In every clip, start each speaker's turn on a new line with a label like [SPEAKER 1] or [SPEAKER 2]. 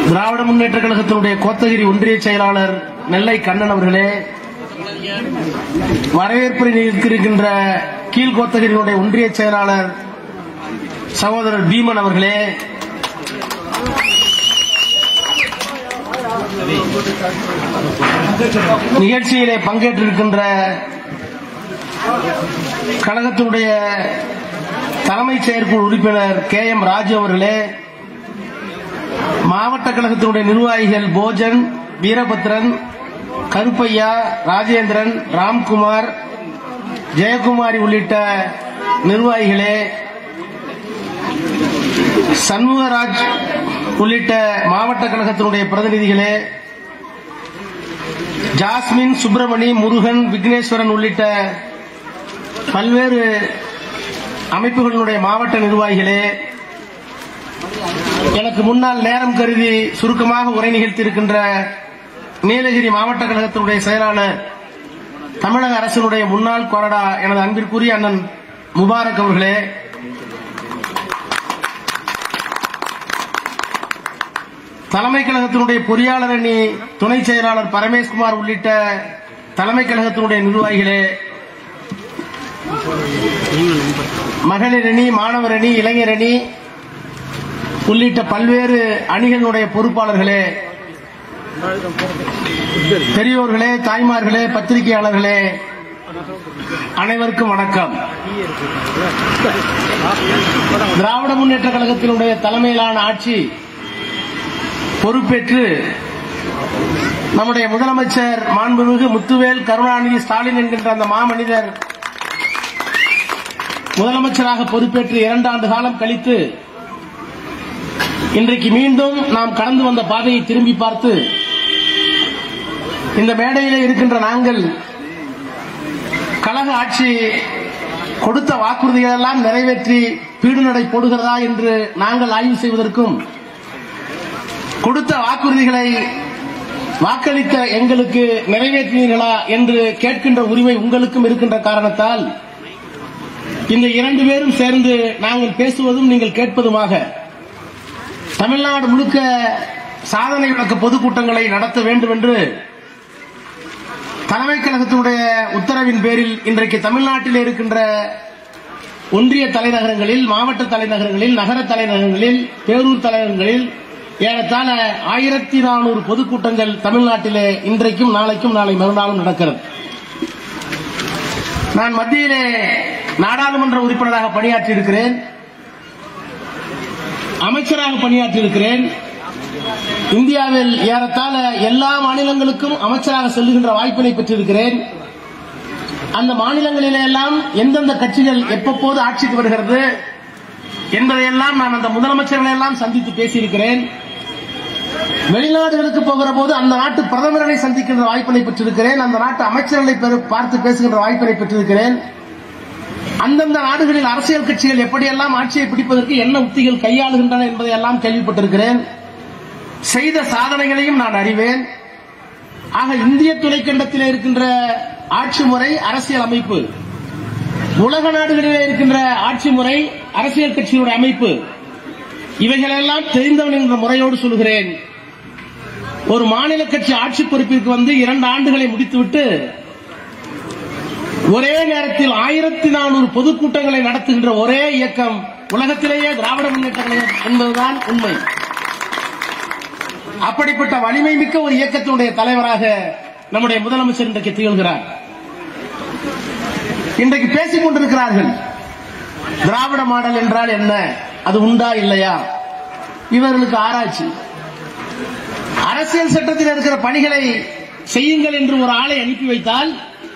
[SPEAKER 1] திராவிட முன்னேற்ற கழகத்தினுடைய கோத்தகிரி ஒன்றிய செயலாளர் நெல்லை கண்ணன் அவர்களே வரவேற்புரை இருக்கின்ற கீழ் கோத்தகிரியினுடைய ஒன்றிய செயலாளர் சகோதரர் பீமன் அவர்களே நிகழ்ச்சியிலே பங்கேற்றிருக்கின்ற கழகத்தினுடைய தலைமைச் செயற்குழு உறுப்பினர் கே எம் ராஜு அவர்களே மாவட்ட கழகத்தினுடைய நிர்வாகிகள் போஜன் வீரபத்ரன் கருப்பையா ராஜேந்திரன் ராம்குமார் ஜெயக்குமாரி உள்ளிட்ட நிர்வாகிகளே சண்முகராஜ் உள்ளிட்ட மாவட்ட கழகத்தினுடைய பிரதிநிதிகளே ஜாஸ்மின் சுப்பிரமணி முருகன் விக்னேஸ்வரன் உள்ளிட்ட பல்வேறு அமைப்புகளினுடைய மாவட்ட நிர்வாகிகளே எனக்கு முன்னால் நேரம் கருதி சுருக்கமாக உரை நிகழ்த்தியிருக்கின்ற நீலகிரி மாவட்ட கழகத்தினுடைய செயலாளர் தமிழக அரசினுடைய முன்னாள் கொறடா எனது அன்பிற்குரிய அண்ணன் முபாரக் அவர்களே தலைமை கழகத்தினுடைய பொறியாளர் அணி துணை செயலாளர் பரமேஸ்குமார் உள்ளிட்ட தலைமை கழகத்தினுடைய நிர்வாகிகளே மகளிர் அணி மாணவர் அணி இளைஞர் அணி உள்ளிட்ட பல்வேறு அணிகளுடைய பொறுப்பாளர்களே பெரியோர்களே தாய்மார்களே பத்திரிகையாளர்களே அனைவருக்கும் வணக்கம் திராவிட முன்னேற்ற கழகத்தினுடைய தலைமையிலான ஆட்சி பொறுப்பேற்று நம்முடைய முதலமைச்சர் மாண்புமிகு முத்துவேல் கருணாநிதி ஸ்டாலின் என்கின்ற அந்த மாமனிதர் முதலமைச்சராக பொறுப்பேற்று இரண்டாண்டு காலம் கழித்து இன்றைக்கு மீண்டும் நாம் கடந்து வந்த பாதையை திரும்பி பார்த்து இந்த மேடையிலே இருக்கின்ற நாங்கள் கழக ஆட்சி கொடுத்த வாக்குறுதிகள் எல்லாம் நிறைவேற்றி பீடுநடை போடுகிறதா என்று நாங்கள் ஆய்வு செய்வதற்கும் கொடுத்த வாக்குறுதிகளை வாக்களித்த எங்களுக்கு நிறைவேற்றினீர்களா என்று கேட்கின்ற உரிமை உங்களுக்கும் இருக்கின்ற காரணத்தால் இந்த இரண்டு பேரும் சேர்ந்து நாங்கள் பேசுவதும் நீங்கள் கேட்பதுமாக தமிழ்நாடு முழுக்க சாதனை விளக்க பொதுக்கூட்டங்களை நடத்த வேண்டும் என்று தலைமை கழகத்தினுடைய உத்தரவின் பேரில் இன்றைக்கு தமிழ்நாட்டில் இருக்கின்ற ஒன்றிய தலைநகரங்களில் மாவட்ட தலைநகரங்களில் நகர தலைநகரங்களில் பேரூர் தலைநகரங்களில் ஏறத்தாழ ஆயிரத்தி நானூறு பொதுக்கூட்டங்கள் தமிழ்நாட்டிலே இன்றைக்கும் நாளைக்கும் நாளை மறுநாளும் நடக்கிறது நான் மத்தியிலே நாடாளுமன்ற உறுப்பினராக பணியாற்றி இருக்கிறேன் அமைச்சராக பணியாற்றி இருக்கிறேன் இந்தியாவில் ஏறத்தாழ எல்லா மாநிலங்களுக்கும் அமைச்சராக செல்லுகின்ற வாய்ப்பினை பெற்றிருக்கிறேன் அந்த மாநிலங்களிலே எல்லாம் எந்தெந்த கட்சிகள் எப்பப்போது ஆட்சிக்கு வருகிறது என்பதையெல்லாம் நான் அந்த முதலமைச்சர்களை எல்லாம் சந்தித்து பேசியிருக்கிறேன் வெளிநாடுகளுக்கு போகிற போது அந்த நாட்டு பிரதமரை சந்திக்கின்ற வாய்ப்பினை பெற்றிருக்கிறேன் அந்த நாட்டு அமைச்சர்களை பெரு- பார்த்து பேசுகின்ற வாய்ப்பினை பெற்றிருக்கிறேன் அந்தந்த நாடுகளில் அரசியல் கட்சிகள் எப்படியெல்லாம் ஆட்சியை பிடிப்பதற்கு என்ன உத்திகள் கையாளுகின்றன என்பதை எல்லாம் கேள்விப்பட்டிருக்கிறேன் செய்த சாதனைகளையும் நான் அறிவேன் ஆக இந்திய துணைக்கண்டத்திலே இருக்கின்ற ஆட்சி முறை அரசியல் அமைப்பு உலக நாடுகளிலே இருக்கின்ற ஆட்சி முறை அரசியல் கட்சியினுடைய அமைப்பு இவைகளெல்லாம் தெரிந்தவன் என்ற முறையோடு சொல்கிறேன் ஒரு மாநில கட்சி ஆட்சி பொறுப்பிற்கு வந்து இரண்டு ஆண்டுகளை முடித்துவிட்டு ஒரே நேரத்தில் ஆயிரத்தி நானூறு பொதுக்கூட்டங்களை நடத்துகின்ற ஒரே இயக்கம் உலகத்திலேயே திராவிட முன்னேற்ற கழகம் என்பதுதான் உண்மை அப்படிப்பட்ட வலிமை மிக்க ஒரு இயக்கத்தினுடைய தலைவராக நம்முடைய முதலமைச்சர் இன்றைக்கு திகழ்கிறார் இன்றைக்கு பேசிக் கொண்டிருக்கிறார்கள் திராவிட மாடல் என்றால் என்ன அது உண்டா இல்லையா இவர்களுக்கு ஆராய்ச்சி அரசியல் சட்டத்தில் இருக்கிற பணிகளை செய்யுங்கள் என்று ஒரு ஆளை அனுப்பி வைத்தால்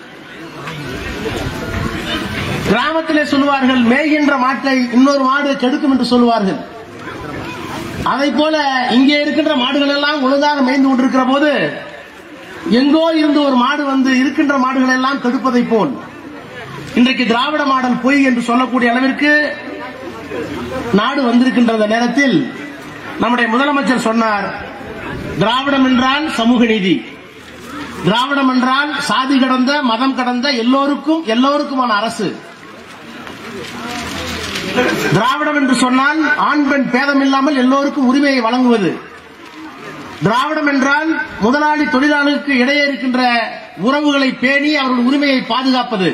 [SPEAKER 1] கிராமத்திலே சொல்லுவார்கள் மேய்கின்ற மாட்டை இன்னொரு மாடு கெடுக்கும் என்று சொல்லுவார்கள் அதை போல இங்கே இருக்கின்ற மாடுகள் எல்லாம் ஒழுங்காக மேய்ந்து கொண்டிருக்கிற போது எங்கோ இருந்து ஒரு மாடு வந்து இருக்கின்ற மாடுகள் எல்லாம் கெடுப்பதை போல் இன்றைக்கு திராவிட மாடல் பொய் என்று சொல்லக்கூடிய அளவிற்கு நாடு வந்திருக்கின்ற அந்த நேரத்தில் நம்முடைய முதலமைச்சர் சொன்னார் திராவிடம் என்றால் சமூக நீதி திராவிடம் என்றால் சாதி கடந்த மதம் கடந்த எல்லோருக்கும் எல்லோருக்குமான அரசு திராவிடம் என்று சொன்னால் ஆண் பெண் பேதம் இல்லாமல் எல்லோருக்கும் உரிமையை வழங்குவது திராவிடம் என்றால் முதலாளி தொழிலாளருக்கு இடையே இருக்கின்ற உறவுகளை பேணி அவர்கள் உரிமையை பாதுகாப்பது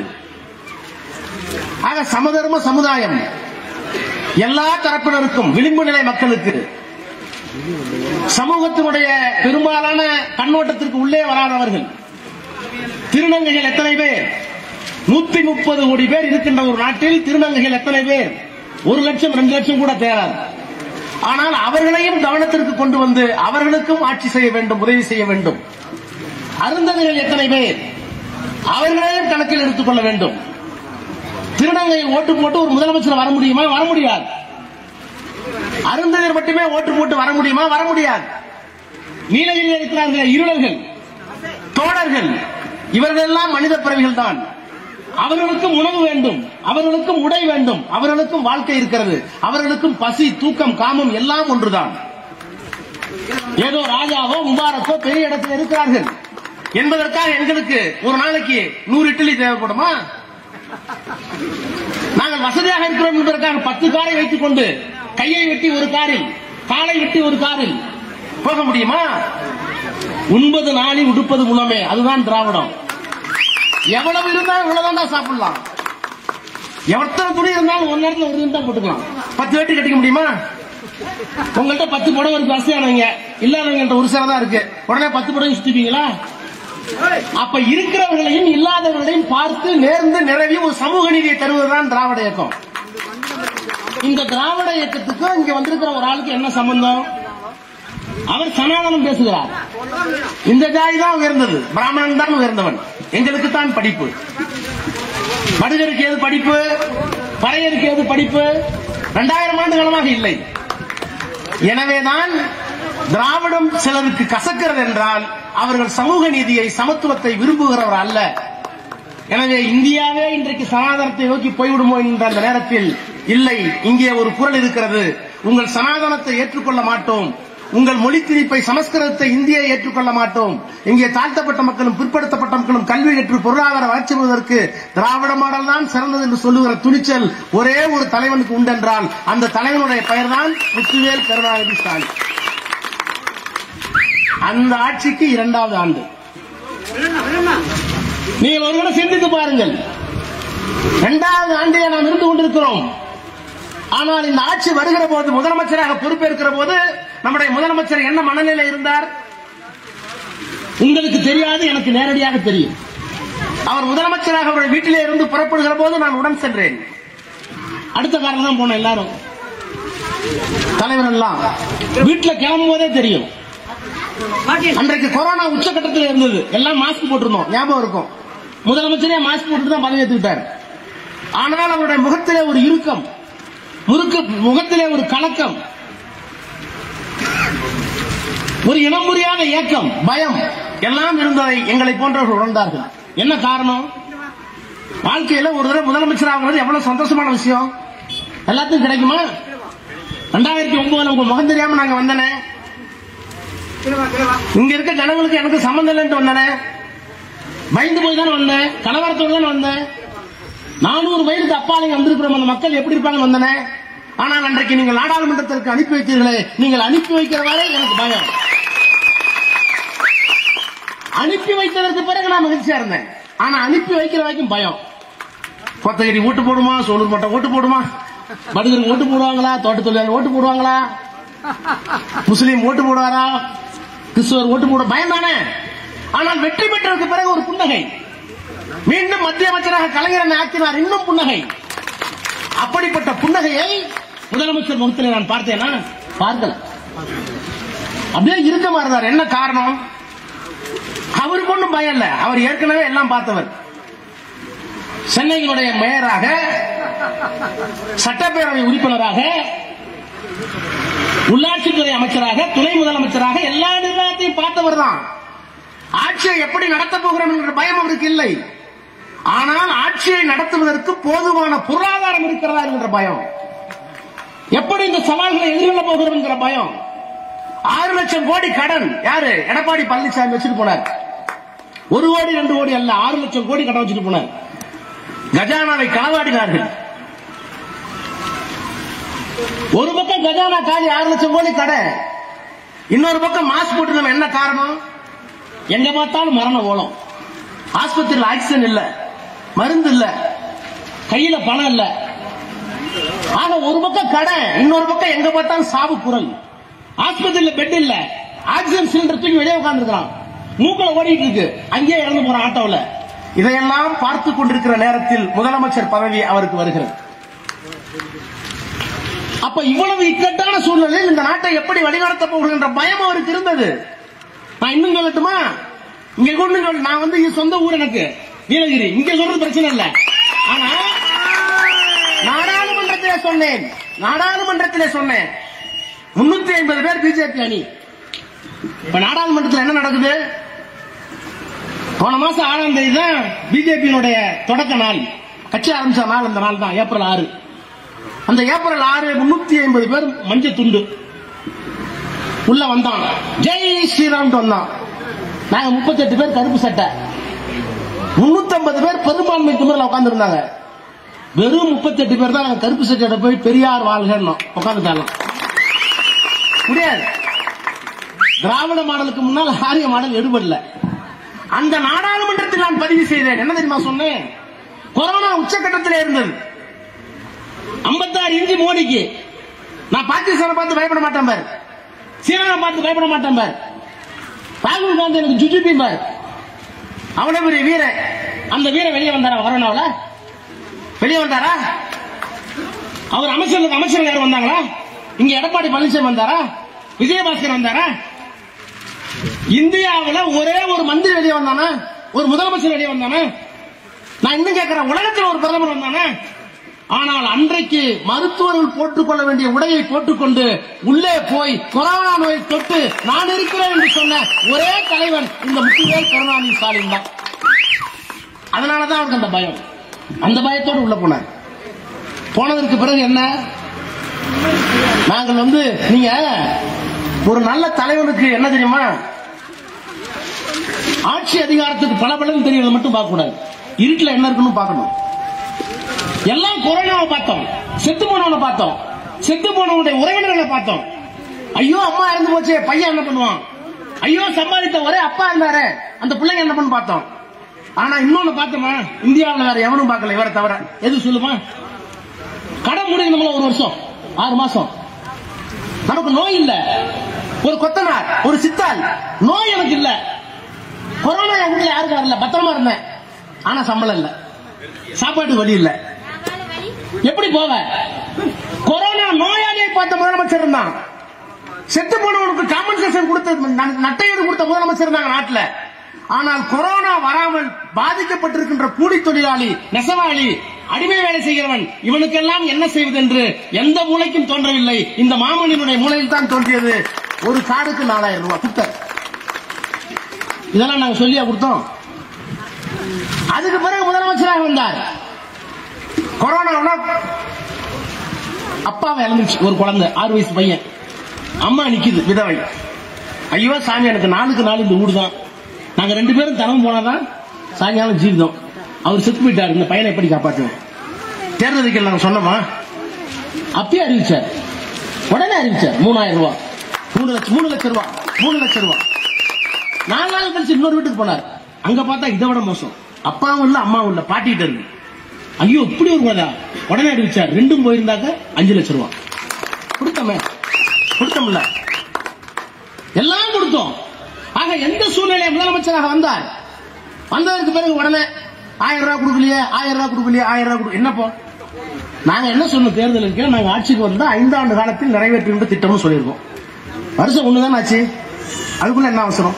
[SPEAKER 1] ஆக சமதர்ம சமுதாயம் எல்லா தரப்பினருக்கும் விளிம்பு நிலை மக்களுக்கு சமூகத்தினுடைய பெரும்பாலான கண்ணோட்டத்திற்கு உள்ளே வராதவர்கள் திருநங்கைகள் எத்தனை பேர் நூத்தி முப்பது கோடி பேர் இருக்கின்ற ஒரு நாட்டில் திருநங்கைகள் எத்தனை பேர் ஒரு லட்சம் ரெண்டு லட்சம் கூட தேராது ஆனால் அவர்களையும் கவனத்திற்கு கொண்டு வந்து அவர்களுக்கும் ஆட்சி செய்ய வேண்டும் உதவி செய்ய வேண்டும் அருந்ததிகள் எத்தனை பேர் அவர்களையும் கணக்கில் எடுத்துக் கொள்ள வேண்டும் திருநங்கை ஓட்டு போட்டு ஒரு முதலமைச்சர் வர முடியுமா வர முடியாது அருந்ததியர் மட்டுமே ஓட்டு போட்டு வர முடியுமா வர முடியாது நீலகிரியில் இருக்கிறார்கள் இருளர்கள் தோழர்கள் இவர்கள் எல்லாம் மனித பிறவிகள் தான் அவர்களுக்கும் உணவு வேண்டும் அவர்களுக்கும் உடை வேண்டும் அவர்களுக்கும் வாழ்க்கை இருக்கிறது அவர்களுக்கும் பசி தூக்கம் காமம் எல்லாம் ஒன்றுதான் ஏதோ ராஜாவோ முபாரக்கோ பெரிய இடத்தில் இருக்கிறார்கள் என்பதற்காக எங்களுக்கு ஒரு நாளைக்கு நூறு இட்லி தேவைப்படுமா நாங்கள் வசதியாக இருக்கிறோம் என்பதற்காக பத்து காரை வைத்துக் கொண்டு கையை வெட்டி ஒரு காரில் காலை வெட்டி ஒரு காரில் போக முடியுமா உண்பது நாளி உடுப்பது முனமே அதுதான் திராவிடம் எவ்வளவு இருந்தாலும் இவ்வளவுதான் சாப்பிடலாம் எத்தனை துணி இருந்தாலும் ஒரு நேரத்தில் ஒரு தான் போட்டுக்கலாம் பத்து வேட்டி கட்டிக்க முடியுமா உங்கள்ட்ட பத்து புடவை இருக்கு வசதியானவங்க இல்லாதவங்கள்ட்ட ஒரு சேலை தான் இருக்கு உடனே பத்து புடவை சுத்திப்பீங்களா அப்ப இருக்கிறவர்களையும் இல்லாதவர்களையும் பார்த்து நேர்ந்து நிறைவி ஒரு சமூக நீதியை தருவதுதான் திராவிட இயக்கம் இந்த திராவிட இயக்கத்துக்கும் இங்க வந்திருக்கிற ஒரு ஆளுக்கு என்ன சம்பந்தம் அவர் சனாதனம் பேசுகிறார் இந்த ஜாதி தான் உயர்ந்தது பிராமணன் தான் உயர்ந்தவன் எங்களுக்கு தான் படிப்பு மனிதருக்கு ஏது படிப்பு பறையருக்கு ஏது படிப்பு இரண்டாயிரம் ஆண்டு காலமாக இல்லை எனவேதான் திராவிடம் சிலருக்கு கசக்கிறது என்றால் அவர்கள் சமூக நீதியை சமத்துவத்தை விரும்புகிறவர் அல்ல எனவே இந்தியாவே இன்றைக்கு சனாதனத்தை நோக்கி போய்விடுமோ என்ற அந்த நேரத்தில் இல்லை இங்கே ஒரு குரல் இருக்கிறது உங்கள் சனாதனத்தை ஏற்றுக்கொள்ள மாட்டோம் உங்கள் மொழி திணிப்பை சமஸ்கிருதத்தை இந்தியை ஏற்றுக்கொள்ள மாட்டோம் இங்கே தாழ்த்தப்பட்ட மக்களும் பிற்படுத்தப்பட்ட மக்களும் கல்வி கற்று பொருளாதார வளர்ச்சி பெறுவதற்கு திராவிட மாடல் தான் சிறந்தது என்று சொல்லுகிற துணிச்சல் ஒரே ஒரு தலைவனுக்கு உண்டென்றால் அந்த தலைவனுடைய பெயர்தான் முத்துவேல் கருணாநிதி ஸ்டாலின் அந்த ஆட்சிக்கு இரண்டாவது ஆண்டு நீங்கள் ஒருவரை சிந்தித்து பாருங்கள் இரண்டாவது ஆண்டிலே நாம் இருந்து கொண்டிருக்கிறோம் ஆனால் இந்த ஆட்சி வருகிற போது முதலமைச்சராக பொறுப்பேற்கிற போது நம்முடைய முதலமைச்சர் என்ன மனநிலை இருந்தார் உங்களுக்கு தெரியாது எனக்கு நேரடியாக தெரியும் அவர் முதலமைச்சராக அவருடைய வீட்டிலே இருந்து புறப்படுகிற போது நான் உடன் சென்றேன் அடுத்த காரில் தான் போனோம் எல்லாரும் தலைவர் எல்லாம் வீட்டுல கிளம்பும் போதே தெரியும் அன்றைக்கு கொரோனா உச்சகட்டத்தில் இருந்தது எல்லாம் மாஸ்க் போட்டிருந்தோம் ஞாபகம் இருக்கும் முதலமைச்சரே மாஸ்க் போட்டு தான் பதவி ஏற்றுக்கிட்டார் ஆனால் அவருடைய முகத்திலே ஒரு இறுக்கம் முறுக்கு முகத்திலே ஒரு கலக்கம் ஒரு இனம் புரியாத ஏக்கம் பயம் எல்லாம் இருந்ததை எங்களை போன்றவர்கள் உணர்ந்தார்கள் என்ன காரணம் வாழ்க்கையில ஒரு தடவை முதலமைச்சர் ஆகுறது எவ்வளவு சந்தோஷமான விஷயம் எல்லாத்துக்கும் கிடைக்குமா ரெண்டாயிரத்தி ஒன்பதுல உங்க முகம் தெரியாம நாங்க வந்தனே இங்க இருக்க ஜனங்களுக்கு எனக்கு சம்பந்தம் இல்லைன்ட்டு வந்தனே பயந்து போய் தானே வந்தேன் கலவரத்தோடு தானே வந்தேன் நானூறு வயதுக்கு அப்பாலையும் வந்திருக்கிறோம் அந்த மக்கள் எப்படி இருப்பாங்க வந்தனே ஆனால் அன்றைக்கு நீங்கள் நாடாளுமன்றத்திற்கு அனுப்பி வைத்தீர்களே நீங்கள் அனுப்பி வைக்கிற வரை எனக்கு பயம் அனுப்பி வைத்ததற்கு பிறகு நான் மகிழ்ச்சியா இருந்தேன் ஆனா அனுப்பி வைக்கிற வரைக்கும் பயம் கொத்தகிரி ஓட்டு போடுமா சோழூர் மட்டம் ஓட்டு போடுமா படுகருக்கு ஓட்டு போடுவாங்களா தோட்ட தொழிலாளர் ஓட்டு போடுவாங்களா முஸ்லீம் ஓட்டு போடுவாரா கிறிஸ்துவர் ஓட்டு போட பயம் தானே ஆனால் வெற்றி பெற்றதற்கு பிறகு ஒரு புன்னகை மீண்டும் மத்திய அமைச்சராக கலைஞரன் ஆக்கினார் இன்னும் புன்னகை அப்படிப்பட்ட புன்னகையை முதலமைச்சர் முகத்தில் நான் பார்த்தேனா பார்க்கல அப்படியே இருக்க மாறுறார் என்ன காரணம் அவருக்கு ஒன்றும் பயம் இல்ல அவர் ஏற்கனவே எல்லாம் பார்த்தவர் சென்னையினுடைய மேயராக சட்டப்பேரவை உறுப்பினராக உள்ளாட்சித்துறை அமைச்சராக துணை முதலமைச்சராக எல்லா நிர்வாகத்தையும் பார்த்தவர் தான் ஆட்சியை எப்படி நடத்தப் போகிறோம் என்ற பயம் அவருக்கு இல்லை ஆனால் ஆட்சியை நடத்துவதற்கு போதுமான பொருளாதாரம் இருக்கிறதா என்கிற பயம் எப்படி இந்த சவால்களை எதிர்கொள்ள போகிறோம் என்கிற பயம் ஆறு லட்சம் கோடி கடன் யாரு எடப்பாடி பழனிசாமி வச்சுட்டு போனார் ஒரு கோடி ரெண்டு கோடி அல்ல ஆறு லட்சம் கோடி கடன் வச்சுட்டு போனார் கஜானாவை களவாடினார்கள் ஒரு பக்கம் கஜானா காலி ஆறு லட்சம் கோடி கடை இன்னொரு பக்கம் மாஸ்க் போட்டு நம்ம என்ன காரணம் எங்க பார்த்தாலும் மரண ஓலம் ஆஸ்பத்திரியில் ஆக்சிஜன் இல்ல மருந்து இல்ல கையில பணம் இல்ல ஆக ஒரு பக்கம் கடை இன்னொரு பக்கம் எங்க பார்த்தாலும் சாவு குரல் ஆஸ்பத்திரியில பெட் இல்ல ஆக்சிஜன் சிலிண்டர் தூக்கி வெளியே உட்கார்ந்துருக்கான் மூக்கல ஓடிட்டு இருக்கு அங்கேயே இறந்து போற ஆட்டோல இதையெல்லாம் பார்த்து கொண்டிருக்கிற நேரத்தில் முதலமைச்சர் பதவி அவருக்கு வருகிறது அப்ப இவ்வளவு இக்கட்டான சூழ்நிலையில் இந்த நாட்டை எப்படி வழிநடத்த போகின்ற பயம் அவருக்கு இருந்தது நான் இன்னும் சொல்லட்டுமா இங்க கொண்டு சொல் நான் வந்து இது சொந்த ஊர் எனக்கு நீலகிரி இங்க சொல்றது பிரச்சனை இல்ல ஆனா நாடாளுமன்றத்திலே சொன்னேன் நாடாளுமன்றத்திலே சொன்னேன் முன்னூத்தி ஐம்பது பேர் பிஜேபி அணி இப்ப நாடாளுமன்றத்தில் என்ன நடக்குது போன மாசம் ஆறாம் தேதி தான் பிஜேபியினுடைய தொடக்க நாள் கட்சி ஆரம்பிச்ச நாள் அந்த நாள் தான் ஏப்ரல் ஆறு அந்த ஏப்ரல் ஆறு முன்னூத்தி ஐம்பது பேர் மஞ்சள் துண்டு உள்ள வந்தான் ஜெய் ஸ்ரீராம் வந்தான் நாங்க முப்பத்தெட்டு பேர் கருப்பு சட்டை முன்னூத்தி ஐம்பது பேர் பெரும்பான்மை துமரில் உட்கார்ந்து இருந்தாங்க வெறும் முப்பத்தெட்டு பேர் தான் நாங்க கருப்பு சட்டை போய் பெரியார் வாழ்கணும் உட்காந்துட்டாங்க முடியாது திராவிட மாடலுக்கு முன்னால் ஆரிய மாடல் எடுபடல அந்த நாடாளுமன்றத்தில் நான் பதிவு செய்தேன் என்ன தெரியுமா சொன்னேன் கொரோனா உச்சகட்டத்திலே இருந்தது 56 இன்ச்சு மோடிக்கு நான் பாகிஸ்தானை பார்த்து பயப்பட மாட்டேன் பார் சீனாவை பார்த்து பயப்பட மாட்டேன் பார் ராகுல் காந்தி எனக்கு ஜுஜுபி பார் அவ்வளவு பெரிய வீரன் அந்த வீரன் வெளியே வந்தாரா கொரோனாவுல வெளியே வந்தாரா அவர் அமைச்சர்களுக்கு அமைச்சர் யாரும் வந்தாங்களா இங்க எடப்பாடி பழனிசாமி வந்தாரா விஜயபாஸ்கர் வந்தாரா இந்தியாவுல ஒரே ஒரு மந்திரி வெளியே வந்தானா ஒரு முதலமைச்சர் வெளியே வந்தானா நான் இன்னும் கேட்கிறேன் உலகத்தில் ஒரு பிரதமர் வந்தானே ஆனால் அன்றைக்கு மருத்துவர்கள் போட்டுக்கொள்ள வேண்டிய உடையை போட்டுக்கொண்டு உள்ளே போய் கொரோனா நோயை தொட்டு நான் இருக்கிறேன் என்று சொன்ன ஒரே தலைவன் இந்த முத்துவேல் கருணாநிதி ஸ்டாலின் தான் அதனாலதான் அவருக்கு அந்த பயம் அந்த பயத்தோடு உள்ள போனார் போனதற்கு பிறகு என்ன நாங்கள் வந்து நீங்க ஒரு நல்ல தலைவனுக்கு என்ன தெரியுமா ஆட்சி அதிகாரத்துக்கு பல பலன் தெரியறது மட்டும் பார்க்க கூடாது இருட்டுல என்ன இருக்குன்னு பார்க்கணும் எல்லாம் கொரோனாவை பார்த்தோம் செத்து போனவனை பார்த்தோம் செத்து போனவனுடைய உறவினர்களை பார்த்தோம் ஐயோ அம்மா இறந்து போச்சே பையன் என்ன பண்ணுவான் ஐயோ சம்பாதித்த ஒரே அப்பா இருந்தாரு அந்த பிள்ளைங்க என்ன பண்ணு பார்த்தோம் ஆனா இன்னொன்னு பார்த்தோமா இந்தியாவுல வேற எவனும் பார்க்கல இவரை தவிர எது சொல்லுமா கடன் முடியணும்ல ஒரு வருஷம் ஆறு மாசம் நமக்கு நோய் இல்ல ஒரு கொத்தனார் ஒரு சித்தாள் நோய் எனக்கு இல்ல கொரோனா என் வீட்டுல யாருக்கும் வரல பத்திரமா இருந்தேன் ஆனா சம்பளம் இல்ல சாப்பாட்டு வழி இல்ல எப்படி போவ கொரோனா நோயாளியை பார்த்த முதலமைச்சர் இருந்தான் செத்து போனவனுக்கு காம்பன்சேஷன் கொடுத்த ந- நட்டையீடு கொடுத்த முதலமைச்சர் இருந்தாங்க நாட்டுல ஆனால் கொரோனா வராமல் பாதிக்கப்பட்டிருக்கின்ற கூலி தொழிலாளி நெசவாளி அடிமை வேலை செய்கிறவன் இவனுக்கெல்லாம் என்ன செய்வது என்று எந்த மூளைக்கும் தோன்றவில்லை இந்த மாமனினுடைய மூளையில் தான் தோன்றியது ஒரு கார்டுக்கு நாலாயிரம் ரூபாய் குத்த இதெல்லாம் நாங்க சொல்லியா கொடுத்தோம் அதுக்கு பிறகு முதலமைச்சராக வந்தார் கொரோனா அப்பாவை இழந்துச்சு ஒரு குழந்தை ஆறு வயசு பையன் அம்மா நிக்குது விதவை ஐயோ சாமி எனக்கு நாளுக்கு நாள் இந்த வீடு தான் நாங்க ரெண்டு பேரும் தனம் போனாதான் சாயங்காலம் ஜீவிதம் அவர் செத்து போயிட்டாரு இந்த பையனை எப்படி காப்பாற்றுவேன் தேர்தலுக்கு நாங்க சொன்னோமா அப்பயே அறிவிச்சார் உடனே அறிவிச்சார் மூணாயிரம் ரூபாய் மூணு லட்சம் மூணு லட்சம் ரூபாய் மூணு லட்சம் ரூபாய் நாலு நாள் கழிச்சு இன்னொரு வீட்டுக்கு போனார் அங்க பார்த்தா இதை விட மோசம் அப்பாவும் இல்ல அம்மாவும் இல்ல பாட்டிட்டு இருக்கு ஐயோ இப்படி ஒரு கதை உடனே அறிவிச்சார் ரெண்டும் போயிருந்தாக்க அஞ்சு லட்சம் ரூபாய் கொடுத்தோமே கொடுத்தோம்ல எல்லாம் கொடுத்தோம் ஆக எந்த சூழ்நிலை முதலமைச்சராக வந்தார் வந்ததற்கு பிறகு உடனே ஆயிரம் ரூபாய் கொடுக்கலையே ஆயிரம் ரூபாய் கொடுக்கலையே ஆயிரம் ரூபாய் கொடு என்னப்போ நாங்க என்ன சொன்னோம் தேர்தலுக்கு நாங்க ஆட்சிக்கு வந்தா ஐந்தாண்டு காலத்தில் நிறைவேற்றுகின்ற திட்டம்னு சொல்லியிருக்கோம் வருஷம் ஒண்ணுதான் ஆச்சு அதுக்குள்ள என்ன அவசரம்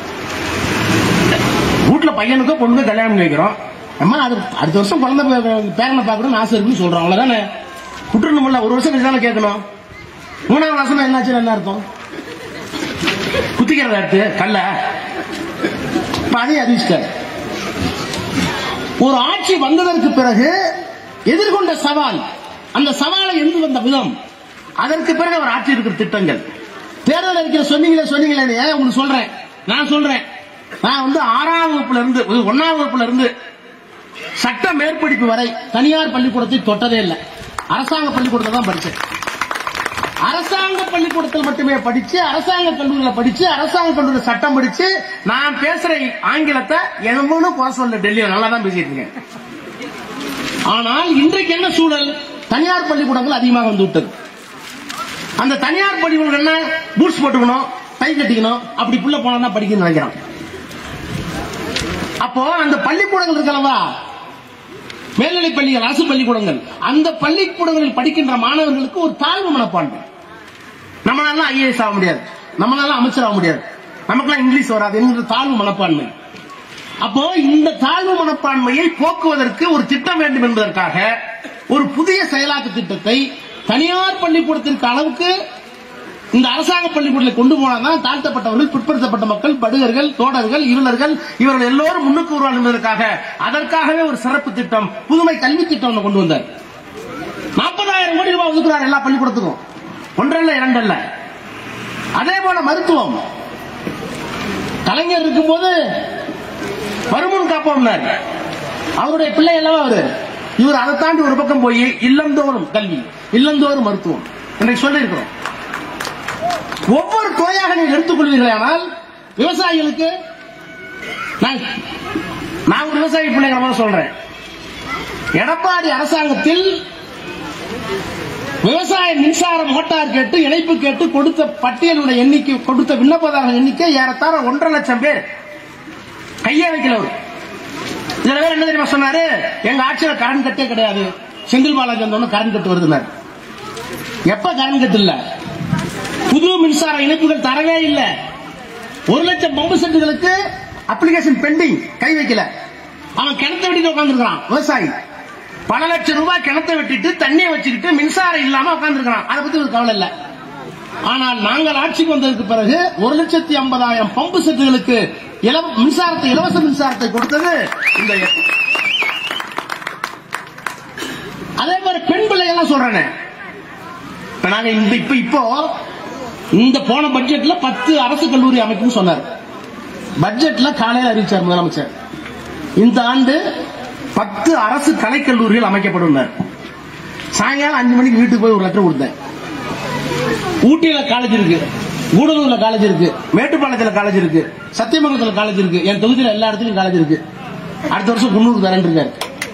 [SPEAKER 1] வீட்டுல பையனுக்கோ பொண்ணுக்கோ கல்யாணம் பண்ணி வைக்கிறோம் அம்மா அது அடுத்த வருஷம் குழந்தை பே- பேரனை பார்க்கணும்னு ஆசை இருக்குன்னு சொல்றோம் அவ்வளவுதானே விட்டுறணும்ல ஒரு வருஷம் கழிச்சு தானே கேட்கணும் மூணாவது வருஷம் என்னாச்சு என்ன அர்த்தம் குத்திக்கிறத எடுத்து கல்ல இப்ப அதையும் அறிவிச்சிட்டாரு ஒரு ஆட்சி வந்ததற்கு பிறகு எதிர்கொண்ட சவால் அந்த சவாலை எந்து வந்த விதம் அதற்கு பிறகு அவர் ஆட்சி இருக்கிற திட்டங்கள் தேர்தல் அறிக்கையில சொன்னீங்களே சொன்னீங்களே ஏன் உங்களுக்கு சொல்றேன் நான் சொல்றேன் நான் வந்து ஆறாம் வகுப்புல இருந்து ஒன்னாம் வகுப்புல இருந்து சட்ட மேற்படிப்பு வரை தனியார் பள்ளிக்கூடத்தை தொட்டதே இல்லை அரசாங்க பள்ளிக்கூடத்தை தான் படிச்சேன் அரசாங்க பள்ளிக்கூடத்தில் மட்டுமே படிச்சு அரசாங்க கல்லூரியில படிச்சு அரசாங்க கல்லூரியில சட்டம் படிச்சு நான் பேசுற ஆங்கிலத்தை எவனு குறை சொல்ல டெல்லியில நல்லா தான் பேசிட்டு இருக்கேன் ஆனால் இன்றைக்கு என்ன சூழல் தனியார் பள்ளிக்கூடங்கள் அதிகமாக வந்து விட்டது அந்த தனியார் பள்ளிக்கூடம் என்ன பூட்ஸ் போட்டுக்கணும் டை கட்டிக்கணும் அப்படி புள்ள போனா படிக்கணும்னு நினைக்கிறான் அப்போ அந்த பள்ளிக்கூடங்கள் இருக்கலவா மேல்நிலை பள்ளிகள் அரசு பள்ளிக்கூடங்கள் அந்த பள்ளிக்கூடங்களில் படிக்கின்ற மாணவர்களுக்கு ஒரு தாழ்வு மனப்பான்மை நம்மளால ஐஏஎஸ் ஆக முடியாது நம்மளால அமைச்சர் ஆக முடியாது நமக்கெல்லாம் இங்கிலீஷ் வராது என்கிற தாழ்வு மனப்பான்மை அப்போ இந்த தாழ்வு மனப்பான்மையை போக்குவதற்கு ஒரு திட்டம் வேண்டும் என்பதற்காக ஒரு புதிய செயலாக்க திட்டத்தை தனியார் பள்ளிக்கூடத்திற்கு அளவுக்கு இந்த அரசாங்க பள்ளிக்கூடத்தை கொண்டு போனாதான் தாழ்த்தப்பட்டவர்கள் பிற்படுத்தப்பட்ட மக்கள் படுகர்கள் தோடர்கள் இருளர்கள் இவர்கள் எல்லோரும் முன்னுக்கு வருவார்கள் என்பதற்காக அதற்காகவே ஒரு சிறப்பு திட்டம் புதுமை கல்வி திட்டம் ஒன்று கொண்டு வந்தார் நாற்பதாயிரம் கோடி ரூபாய் ஒதுக்குறார் எல்லா பள்ளிக்கூடத்துக்கும் ஒன்றல்ல இரண்டல்ல அதே போல மருத்துவம் கலைஞர் இருக்கும்போது வருமுன் காப்போம்னார் அவருடைய பிள்ளை எல்லாம் அவரு இவர் அதை தாண்டி ஒரு பக்கம் போய் இல்லந்தோறும் கல்வி இல்லந்தோறும் மருத்துவம் இன்றைக்கு சொல்லி இருக்கிறோம் ஒவ்வொரு துறையாக நீங்கள் எடுத்துக்கொள்வீர்களானால் விவசாயிகளுக்கு நான் நான் ஒரு விவசாயி பிள்ளைங்கிற மாதிரி சொல்றேன் எடப்பாடி அரசாங்கத்தில் விவசாய மின்சார மோட்டார் கேட்டு இணைப்பு கேட்டு கொடுத்த பட்டியலுடைய எண்ணிக்கை கொடுத்த விண்ணப்பதாரர்கள் எண்ணிக்கை ஏறத்தாழ ஒன்றரை லட்சம் பேர் கையே வைக்கல அவரு இதுல வேற என்ன தெரியுமா சொன்னாரு எங்க ஆட்சியில கரண்ட் கட்டே கிடையாது செந்தில் பாலாஜி வந்தோன்னு கரண்ட் கட்டு வருதுனாரு எப்ப கரண்ட் கட்டு இல்ல புது மின்சார இணைப்புகள் தரவே இல்ல ஒரு லட்சம் பம்பு செட்டுகளுக்கு அப்ளிகேஷன் பெண்டிங் கை வைக்கல அவன் கிணத்தை வெட்டிட்டு உட்காந்துருக்கான் விவசாயி பல லட்சம் ரூபாய் கிணத்தை வெட்டிட்டு தண்ணியை வச்சுக்கிட்டு மின்சாரம் இல்லாம உட்காந்துருக்கான் அதை பத்தி ஒரு கவலை இல்ல ஆனால் நாங்கள் ஆட்சிக்கு வந்ததற்கு பிறகு ஒரு லட்சத்தி ஐம்பதாயிரம் பம்பு செட்டுகளுக்கு இலவ- மின்சாரத்தை இலவச மின்சாரத்தை கொடுத்தது இந்த இயக்கம். அதே மாதிரி பெண் பிள்ளைகள்லாம் சொல்றேனே இப்ப நாங்க இந்த இப்ப இப்போ இந்த போன பட்ஜெட்ல பத்து அரசு கல்லூரி அமைக்கும் சொன்னார் பட்ஜெட்ல காலையில் அறிவிச்சார் முதலமைச்சர் இந்த ஆண்டு பத்து அரசு கலைக்கல்லூரிகள் அமைக்கப்படும் சாயங்காலம் அஞ்சு மணிக்கு வீட்டுக்கு போய் ஒரு லெட்டர் கொடுத்தேன் ஊட்டியில காலேஜ் இருக்கு கூடலூர்ல காலேஜ் இருக்கு மேட்டுப்பாளையத்துல காலேஜ் இருக்கு சத்தியமங்கலத்துல காலேஜ் இருக்கு என் தொகுதியில எல்லா இடத்துலயும் காலேஜ் இருக்கு அடுத்த வருஷம் குன்னூருக்கு தரேன் இருக்காரு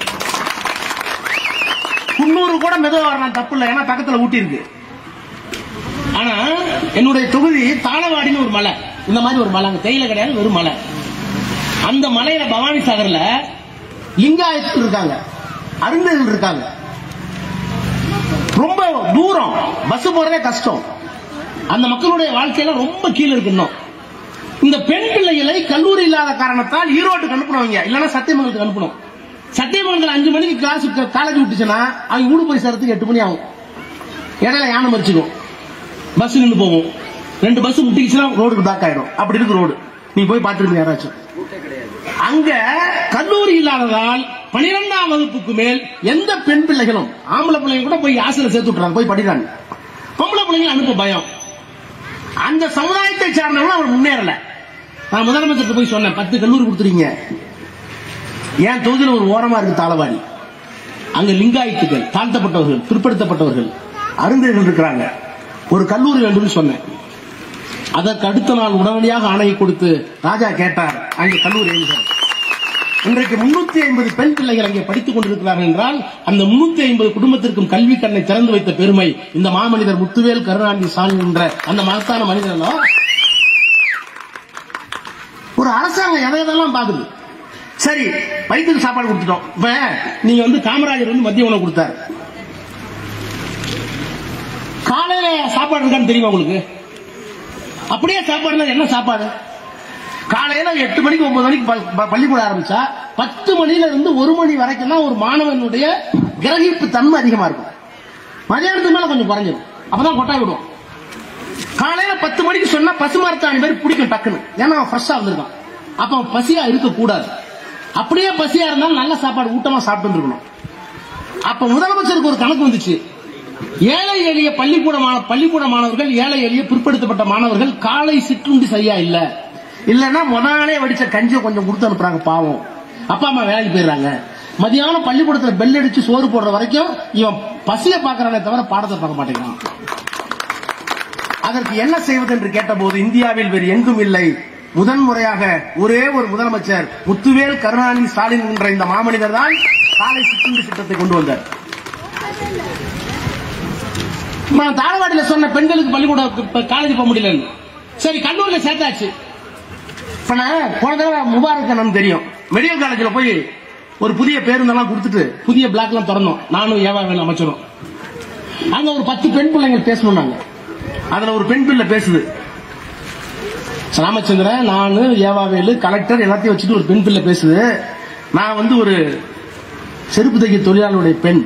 [SPEAKER 1] குன்னூரு கூட மெதுவா வரலாம் தப்பு இல்லை ஏன்னா பக்கத்துல ஊட்டி இருக்கு ஆனா என்னுடைய தொகுதி தாளவாடின்னு ஒரு மலை இந்த மாதிரி ஒரு மலை அங்க தேயிலை கிடையாது வெறும் மலை அந்த மலையில பவானி சாகர்ல லிங்காயத்தில் இருக்காங்க அருந்ததிகள் இருக்காங்க ரொம்ப தூரம் பஸ் போறதே கஷ்டம் அந்த மக்களுடைய வாழ்க்கையில ரொம்ப கீழே இருக்கு இன்னும் இந்த பெண் பிள்ளைகளை கல்லூரி இல்லாத காரணத்தால் ஈரோட்டுக்கு அனுப்பணும் இல்லைன்னா சத்தியமங்கலத்துக்கு அனுப்பணும் சத்தியமங்கலத்தில் அஞ்சு மணிக்கு கிளாஸ் காலேஜ் விட்டுச்சுன்னா அவங்க ஊடு போய் சேர்றதுக்கு எட்டு மணி ஆகும் இடையில யானை மறிச்சுக்கும் பஸ் நின்று போகும் ரெண்டு பஸ் முட்டிக்கிச்சுன்னா ரோடுக்கு பேக் ஆயிடும் அப்படி இருக்கு ரோடு நீ போய் பார்த்துருங்க யாராச்சும் அங்க கல்லூரி இல்லாததால் பனிரெண்டாம் வகுப்புக்கு மேல் எந்த பெண் பிள்ளைகளும் ஆம்பளை பிள்ளைங்க கூட போய் ஆசிரியர் சேர்த்து விட்டுறாங்க போய் படிக்கிறாங்க பொம்பளை பிள்ளைங்க அனுப்ப பயம் அந்த சமுதாயத்தை சார்ந்தவங்களும் அவர் முன்னேறல நான் முதலமைச்சருக்கு போய் சொன்னேன் பத்து கல்லூரி கொடுத்துறீங்க என் தொகுதியில் ஒரு ஓரமா இருக்கு தாளவாடி அங்க லிங்காயத்துக்கள் தாழ்த்தப்பட்டவர்கள் பிற்படுத்தப்பட்டவர்கள் அருந்தர்கள் இருக்கிறாங்க ஒரு கல்லூரி வேண்டும் சொன்னேன் அதற்கு அடுத்த நாள் உடனடியாக ஆணையை கொடுத்து ராஜா கேட்டார் அங்கே கல்லூரி எழுந்தார் இன்றைக்கு முன்னூத்தி ஐம்பது பெண் பிள்ளைகள் அங்கே படித்துக் கொண்டிருக்கிறார்கள் என்றால் அந்த முன்னூத்தி ஐம்பது குடும்பத்திற்கும் கல்வி கண்ணை திறந்து வைத்த பெருமை இந்த மாமனிதர் முத்துவேல் கருணாநிதி ஸ்டாலின் என்ற அந்த மகத்தான மனிதனோ ஒரு அரசாங்கம் எதை எதெல்லாம் பாக்குது சரி வயிற்றுக்கு சாப்பாடு கொடுத்துட்டோம் இப்ப நீங்க வந்து காமராஜர் வந்து மதிய உணவு கொடுத்தாரு காலையில சாப்பாடு இருக்கான்னு தெரியுமா உங்களுக்கு அப்படியே சாப்பாடுனா என்ன சாப்பாடு காலையில எட்டு மணிக்கு ஒன்பது மணிக்கு ப- ப- பள்ளிக்கூடம் ஆரம்பிச்சா பத்து மணில இருந்து ஒரு மணி வரைக்கும் தான் ஒரு மாணவனுடைய கிரகிப்பு தன்மை அதிகமா இருக்கும் மதியானத்துக்கு மேல கொஞ்சம் குறைஞ்சிடும் அப்பதான் கொட்டாய் விடுவோம் காலையில பத்து மணிக்கு சொன்னா பசுமரத்தாணி மாதிரி பிடிக்கும் டக்குன்னு ஏன்னா அவன் ஃப்ரெஷ்ஷா வந்திருக்கான் அப்ப அவன் பசியா இருக்க கூடாது அப்படியே பசியா இருந்தாலும் நல்ல சாப்பாடு ஊட்டமா சாப்பிட்டு இருக்கணும் அப்ப முதலமைச்சருக்கு ஒரு கணக்கு வந்துச்சு ஏழை எளிய பள்ளிக்கூட மா- பள்ளிக்கூட மாணவர்கள் ஏழை எளிய பிற்படுத்தப்பட்ட மாணவர்கள் காலை சிற்றுண்டி சரியா இல்ல இல்லன்னா முதலே வடிச்ச கஞ்சியை கொஞ்சம் கொடுத்து அனுப்புறாங்க பாவம் அப்பா அம்மா வேலைக்கு போயிடுறாங்க மதியானம் பள்ளிக்கூடத்துல பெல் அடிச்சு சோறு போடுற வரைக்கும் இவன் பசிய பாக்குறானே தவிர பாடத்தை பார்க்க மாட்டேங்கிறான் அதற்கு என்ன செய்வது என்று கேட்டபோது இந்தியாவில் வேறு எங்கும் இல்லை முதன்முறையாக ஒரே ஒரு முதலமைச்சர் முத்துவேல் கருணாநிதி ஸ்டாலின் என்ற இந்த மாமனிதர் தான் காலை சிற்றுண்டி திட்டத்தை கொண்டு வந்தார் நான் தாளவாடியில சொன்ன பெண்களுக்கு பள்ளிக்கூடம் இப்ப காலேஜ் போக முடியல சரி கல்லூரியில சேர்த்தாச்சு இப்ப நான் போன தடவை முபாரக் அண்ணன் தெரியும் மெடிக்கல் காலேஜ்ல போய் ஒரு புதிய பேருந்தெல்லாம் கொடுத்துட்டு புதிய பிளாக்லாம் திறந்தோம் நானும் ஏவா வேணும் அமைச்சரும் அங்க ஒரு பத்து பெண் பிள்ளைங்க பேசணும் நாங்க அதுல ஒரு பெண் பிள்ளை பேசுது ராமச்சந்திரன் நானு ஏவாவேலு கலெக்டர் எல்லாத்தையும் வச்சுட்டு ஒரு பெண் பிள்ளை பேசுது நான் வந்து ஒரு செருப்பு தைக்க தொழிலாளருடைய பெண்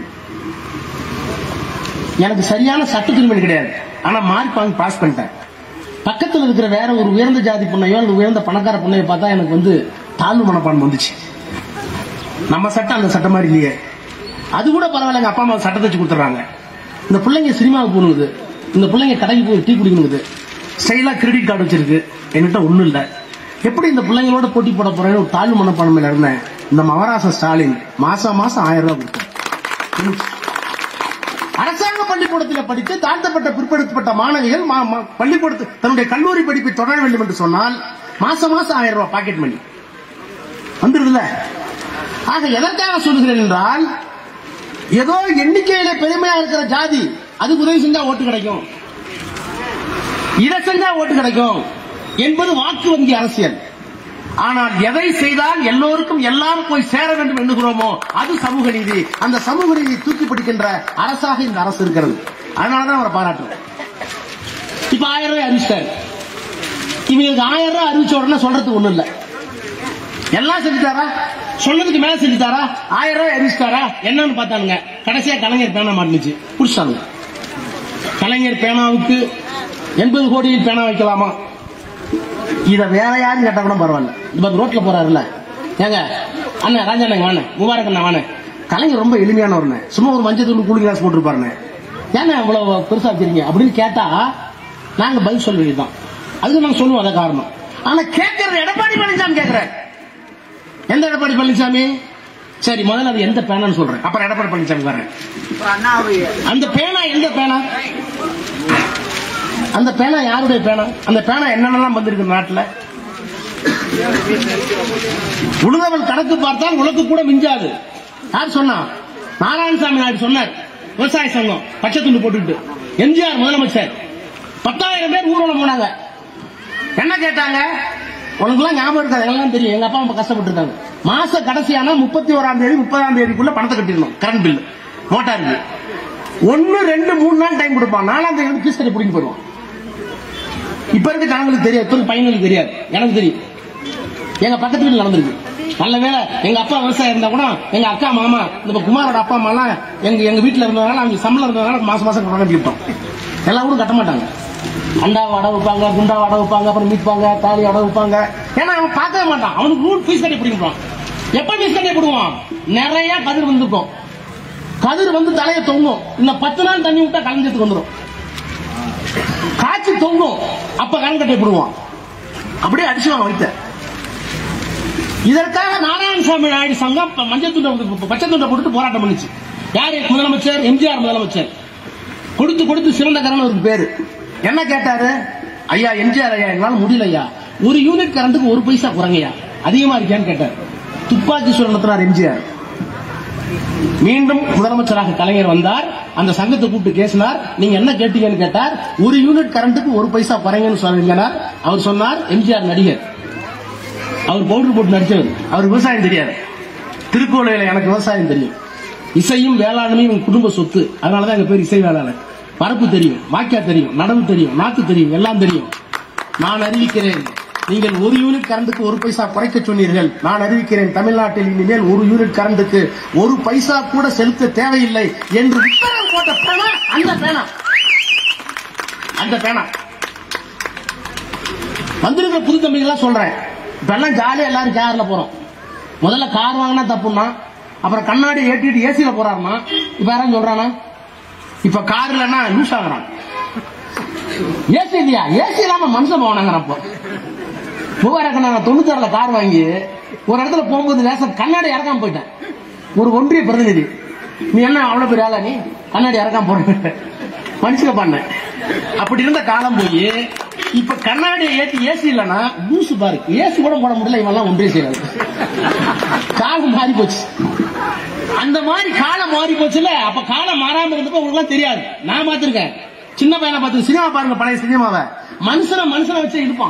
[SPEAKER 1] எனக்கு சரியான சட்ட துணிமணி கிடையாது ஆனா மார்க் வாங்கி பாஸ் பண்ணிட்டேன் பக்கத்துல இருக்கிற வேற ஒரு உயர்ந்த ஜாதி பொண்ணையோ அல்லது உயர்ந்த பணக்கார பொண்ணையோ பார்த்தா எனக்கு வந்து தாழ்வு மனப்பான்மை வந்துச்சு நம்ம சட்டம் அந்த சட்டம் மாதிரி இல்லையே அது கூட பரவாயில்ல எங்க அப்பா அம்மா சட்டத்தை வச்சு கொடுத்துறாங்க இந்த பிள்ளைங்க சினிமாவுக்கு போகணுங்குது இந்த பிள்ளைங்க கடைக்கு போய் டீ குடிக்கணுங்குது ஸ்டைலா கிரெடிட் கார்டு வச்சிருக்கு என்கிட்ட ஒண்ணும் இல்ல எப்படி இந்த பிள்ளைங்களோட போட்டி போட போறேன்னு ஒரு தாழ்வு மனப்பான்மையில இருந்தேன் இந்த மகாராஷ்டிர ஸ்டாலின் மாசம் மாசம் ஆயிரம் ரூபாய் கொடுத்தார் அரசாங்க பள்ளிக்கூடத்தில் படித்து தாழ்த்தப்பட்ட பிற்படுத்தப்பட்ட மாணவிகள் மா- மா- பள்ளிக்கூடத்து தன்னுடைய கல்லூரி படிப்பை தொடர வேண்டும் என்று சொன்னால் மாசம் மாசம் ஆயிரம் ரூபாய் பாக்கெட் மணி வந்துருதுல ஆக எதற்காக சொல்கிறேன் என்றால் ஏதோ எண்ணிக்கையில பெருமையா இருக்கிற ஜாதி அதுக்கு உதவி செஞ்சா ஓட்டு கிடைக்கும் இதை செஞ்சா ஓட்டு கிடைக்கும் என்பது வாக்கு வங்கி அரசியல் ஆனால் எதை செய்தால் எல்லோருக்கும் எல்லாம் போய் சேர வேண்டும் எண்ணுகிறோமோ அது சமூக நீதி அந்த சமூக நீதியை தூக்கி பிடிக்கின்ற அரசாக இந்த அரசு இருக்கிறது அதனாலதான் அவரை பாராட்டுறோம் இப்ப ஆயிரம் ரூபாய் அறிவிச்சிட்டாரு இவங்களுக்கு ஆயிரம் ரூபாய் அறிவிச்ச உடனே சொல்றதுக்கு ஒண்ணும் இல்ல எல்லாம் செஞ்சுட்டாரா சொன்னதுக்கு மேல செஞ்சுட்டாரா ஆயிரம் ரூபாய் அறிவிச்சிட்டாரா என்னன்னு பார்த்தானுங்க கடைசியா கலைஞர் பேனா மாட்டுச்சு புடிச்சாங்க கலைஞர் பேனாவுக்கு எண்பது கோடியில் பேனா வைக்கலாமா இத வேற யாரும் கேட்டா கூட பரவாயில்ல இப்ப ரோட்ல போறாருல்ல ஏங்க அண்ணன் ராஜாண்ணங்க வாண்ணே முபாரக் அண்ணா வாண்ணே கலைஞர் ரொம்ப எளிமையானவர்னே சும்மா ஒரு மஞ்சள் தூள் கூலிங் கிளாஸ் போட்டுருப்பாருண்ணே ஏன்னா இவ்வளவு பெருசா வச்சிருக்கீங்க அப்படின்னு கேட்டா நாங்க பதில் சொல்ல வேண்டியதுதான் அதுக்கு நாங்க சொல்லுவோம் அத காரணம் ஆனா கேட்கறது எடப்பாடி பழனிசாமி கேட்கிறார் எந்த எடப்பாடி பழனிசாமி சரி முதல்ல அது எந்த பேனான்னு சொல்றேன் அப்புறம் எடப்பாடி பழனிசாமி வரேன் அந்த பேனா எந்த பேனா அந்த பேனா யாருடைய பேனா அந்த பேனா என்னென்னலாம் வந்திருக்கு நாட்டுல உழுதவன் கணக்கு பார்த்தால் உனக்கு கூட மிஞ்சாது யார் சொன்னா நாராயணசாமி நாயுடு சொன்னார் விவசாய சங்கம் பச்சை துண்டு போட்டுக்கிட்டு எம்ஜிஆர் முதலமைச்சர் பத்தாயிரம் பேர் ஊர்வலம் போனாங்க என்ன கேட்டாங்க உனக்குலாம் ஞாபகம் இருக்காது எல்லாம் தெரியும் எங்க அப்பா அம்மா கஷ்டப்பட்டு இருக்காங்க மாச கடைசியானா முப்பத்தி ஓராம் தேதி முப்பதாம் தேதிக்குள்ள பணத்தை கட்டிடணும் கரண்ட் பில் மோட்டாருக்கு ஒன்னு ரெண்டு மூணு நாள் டைம் கொடுப்பான் நாலாம் தேதி ஃபீஸ் கட்டி பிடிங்க போயிடுவான் இப்ப இருக்க ஜனங்களுக்கு தெரியாது இப்ப இருக்க பையனுக்கு தெரியாது எனக்கு தெரியும் எங்க பக்கத்து வீட்டுல நடந்திருக்கு நல்ல வேளை எங்க அப்பா விவசாயம் இருந்தா கூட எங்க அக்கா மாமா இந்த குமாரோட அப்பா அம்மா எல்லாம் எங்க எங்க வீட்டுல இருந்ததுனால அவங்க சம்பளம் இருந்ததுனால மாசம் மாசம் பணம் கட்டிவிட்டோம் எல்லா ஊரும் கட்ட மாட்டாங்க அண்டா வடை வைப்பாங்க குண்டா வடை வைப்பாங்க அப்புறம் மீட்பாங்க தாலி வடை வைப்பாங்க ஏன்னா அவன் பார்க்கவே மாட்டான் அவனுக்கு ரூட் ஃபீஸ் கட்டி பிடிப்பான் எப்ப ஃபீஸ் கட்டி போடுவான் நிறைய கதிர் வந்திருக்கும் கதிர் வந்து தலையை தொங்கும் இன்னும் பத்து நாள் தண்ணி விட்டா கலைஞ்சத்துக்கு வந்துடும் காய்ச்சி தொங்கும் அப்ப கரண்ட் கட்டை போடுவான் அப்படியே அடிச்சுவான் வைத்த இதற்காக நாராயணசாமி நாயுடு சங்கம் இப்ப மஞ்சள் துண்டை பச்சை துண்டை போட்டு போராட்டம் பண்ணுச்சு யாரு முதலமைச்சர் எம்ஜிஆர் முதலமைச்சர் கொடுத்து கொடுத்து சிறந்த கரண்ட் அவருக்கு பேரு என்ன கேட்டாரு ஐயா எம்ஜிஆர் ஐயா என்னால முடியல ஐயா ஒரு யூனிட் கரண்ட்டுக்கு ஒரு பைசா குறைங்கய்யா அதிகமா இருக்கியான்னு கேட்டார் துப்பாக்கி சூடு நடத்தினார் எம்ஜிஆர் மீண்டும் முதலமைச்சராக கலைஞர் வந்தார் அந்த சங்கத்தை கூப்பிட்டு பேசினார் நீங்க என்ன கேட்டீங்கன்னு கேட்டார் ஒரு யூனிட் கரண்ட்டுக்கு ஒரு பைசா குறைங்கன்னு சொன்னீங்கன்னா அவர் சொன்னார் எம்ஜிஆர் நடிகர் அவர் பவுடர் போட்டு நடிச்சவர் அவர் விவசாயம் தெரியாது திருக்கோளையில எனக்கு விவசாயம் தெரியும் இசையும் வேளாண்மையும் என் குடும்ப சொத்து அதனாலதான் எங்க பேர் இசை வேளாளர் பரப்பு தெரியும் வாக்கியா தெரியும் நடவு தெரியும் நாத்து தெரியும் எல்லாம் தெரியும் நான் அறிவிக்கிறேன் நீங்கள் ஒரு யூனிட் கரண்ட்டுக்கு ஒரு பைசா குறைக்க சொன்னீர்கள் நான் அறிவிக்கிறேன் தமிழ்நாட்டில் இனிமேல் ஒரு யூனிட் கரண்ட்டுக்கு ஒரு பைசா கூட செலுத்த தேவையில்லை என்று உத்தரவு போட்ட பேனா அந்த பேனா அந்த பேனா வந்திருக்கிற புது தம்பிகள்லாம் சொல்றேன் இப்ப எல்லாம் ஜாலியா எல்லாரும் கார்ல போறோம் முதல்ல கார் வாங்கினா தப்புன்னா அப்புறம் கண்ணாடி ஏற்றிட்டு ஏசியில போறாருன்னா இப்ப யாரும் சொல்றானா இப்ப கார் இல்லைன்னா லூஸ் ஆகுறான் ஏசி இல்லையா ஏசி இல்லாம மனுஷன் போனாங்கிறப்போ மூவாயிரம் நான் தொண்ணூத்தாறுல கார் வாங்கி ஒரு இடத்துல போகும்போது லேசம் கண்ணாடி இறக்காம போயிட்டேன் ஒரு ஒன்றிய பிரதிநிதி நீ என்ன அவ்வளவு பெரிய ஆளா நீ கண்ணாடி இறக்காம போற மனுஷங்க பண்ண அப்படி இருந்த காலம் போய் இப்ப கண்ணாடியை ஏத்தி ஏசி இல்லைன்னா லூசு பாரு ஏசி கூட போட முடியல இவெல்லாம் ஒன்றே செய்யாது காலம் மாறி போச்சு அந்த மாதிரி காலம் மாறி போச்சுல அப்ப காலம் மாறாம இருந்தப்ப உங்களுக்கு தெரியாது நான் பார்த்திருக்கேன் சின்ன பையனை பார்த்து சினிமா பாருங்க பழைய சினிமாவை மனுஷனை மனுஷனை வச்சு இழுப்பான்